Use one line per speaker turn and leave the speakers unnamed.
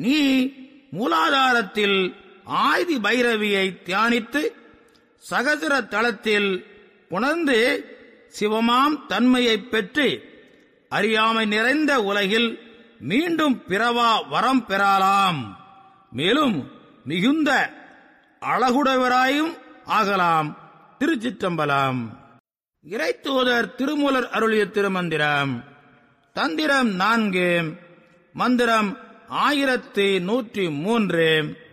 நீ மூலாதாரத்தில் ஆதி பைரவியை தியானித்து சகசிர தளத்தில் உணர்ந்து சிவமாம் தன்மையைப் பெற்று அறியாமை நிறைந்த உலகில் மீண்டும் பிறவா வரம் பெறலாம் மேலும் மிகுந்த அழகுடையவராயும் ஆகலாம் திருச்சிற்றம்பலம் இறைத்தூதர் திருமூலர் அருளிய திருமந்திரம் தந்திரம் நான்கு மந்திரம் ஆயிரத்தி நூற்றி மூன்று